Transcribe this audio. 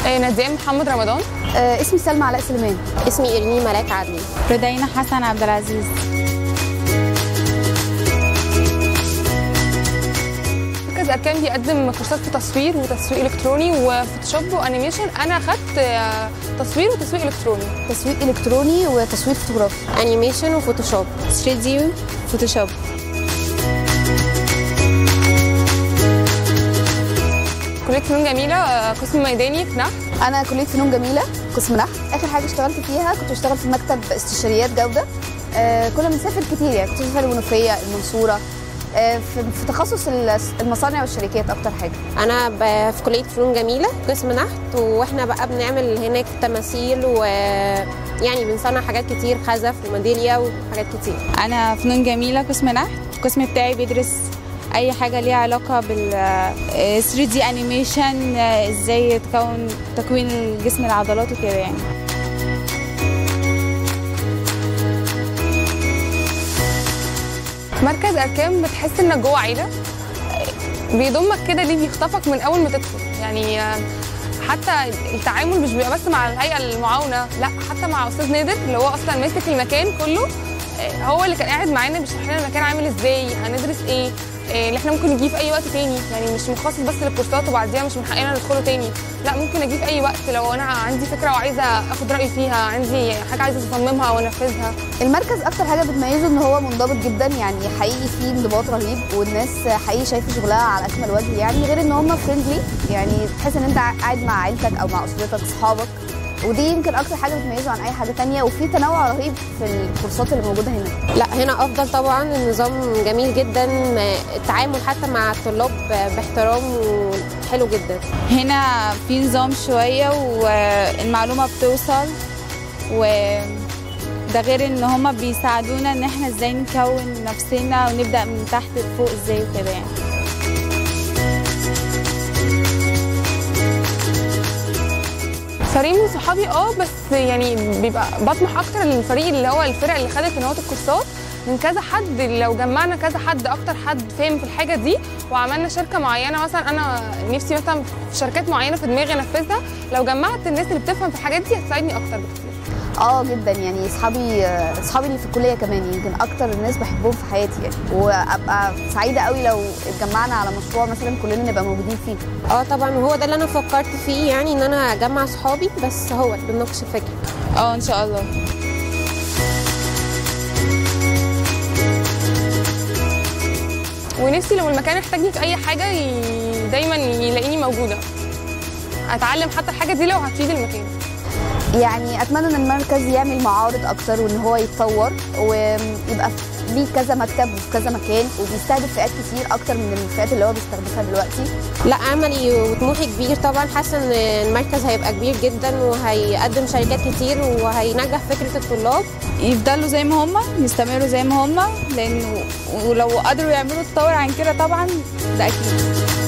ناديه محمد رمضان آه اسمي سلمى علاء سليمان اسمي إرمي ملاك عدلي رودينا حسن عبد العزيز مركز اركان بيقدم كورسات في تصوير وتسويق الكتروني وفوتوشوب وانيميشن انا اخدت آه، تصوير وتسويق الكتروني تسويق الكتروني وتصوير فوتوغرافي أنيميشن وفوتوشوب 3 دي فوتوشوب كليه فنون جميله آه، قسم ميداني في نحت انا كليه فنون جميله قسم نحت اخر حاجه اشتغلت فيها كنت بشتغل في مكتب استشاريات جوده آه كنا بنسافر كتير يعني كنت بسافر المنوفيه المنصوره آه في, في تخصص الس- المصانع والشركات اكتر حاجه أنا ب- في كلية فنون جميلة قسم نحت وإحنا بقى بنعمل هناك تماثيل و يعني بنصنع حاجات كتير خزف وميدالية وحاجات كتير انا فنون جميله قسم نحت القسم بتاعي بيدرس اي حاجه ليها علاقه بال آه، 3 دي انيميشن آه، ازاي تكون تكوين الجسم العضلات وكده يعني مركز اركان بتحس انك جوه عيله بيضمك كده ليه بيخطفك من اول ما تدخل يعني آه، حتى التعامل مش بيبقى بس مع الهيئه المعاونه لا حتى مع استاذ نادر اللي هو اصلا ماسك المكان كله آه، هو اللي كان قاعد معانا بيشرح لنا المكان عامل ازاي هندرس ايه آه، اللي احنا ممكن نجيه في اي وقت تاني يعني مش مخصص بس للكورسات وبعديها مش من حقنا ندخله تاني لا ممكن اجيه في اي وقت لو انا عندي فكره وعايزه اخد راي فيها عندي حاجه عايزه اصممها وانفذها المركز اكتر حاجه بتميزه ان هو منضبط جدا يعني حقيقي فيه انضباط رهيب والناس حقيقي شايفه شغلها على اكمل وجه يعني غير ان هم فريندلي يعني تحس ان انت قاعد مع عيلتك او مع اسرتك اصحابك ودي يمكن اكتر حاجه بتميزه عن اي حاجه تانية وفي تنوع رهيب في الكورسات اللي موجوده هنا لا هنا أفضل طبعا النظام جميل جدا التعامل حتى مع الطلاب باحترام وحلو جدا هنا في نظام شويه والمعلومه بتوصل و ده غير ان هما بيساعدونا ان احنا ازاي نكون نفسنا ونبدا من تحت لفوق ازاي وكده يعني فريق من صحابي اه بس يعني بيبقى بطمح اكتر للفريق اللي هو الفرق اللي خدت ان هو الكورسات من كذا حد لو جمعنا كذا حد اكتر حد فاهم في الحاجه دي وعملنا شركه معينه مثلا انا نفسي مثلا في شركات معينه في دماغي انفذها لو جمعت الناس اللي بتفهم في الحاجات دي هتساعدني اكتر بكتير اه جدا يعني اصحابي اصحابي اللي في الكليه كمان يمكن اكتر الناس بحبهم في حياتي يعني وابقى سعيده قوي لو اتجمعنا على مشروع مثلا كلنا نبقى موجودين فيه اه طبعا وهو ده اللي انا فكرت فيه يعني ان انا اجمع صحابي بس هو بنناقش الفكره اه ان شاء الله ونفسي لو المكان احتاجني في اي حاجه ي... دايما يلاقيني موجوده اتعلم حتى الحاجه دي لو هتفيد المكان يعني اتمنى ان المركز يعمل معارض اكتر وان هو يتطور ويبقى ليه كذا مكتب وفي كذا مكان وبيستهدف فئات كتير اكتر من الفئات اللي هو بيستهدفها دلوقتي لا املي وطموحي كبير طبعا حاسه ان المركز هيبقى كبير جدا وهيقدم شركات كتير وهينجح فكره الطلاب يفضلوا زي ما هما يستمروا زي ما هما لانه ولو قدروا يعملوا تطور عن كده طبعا ده اكيد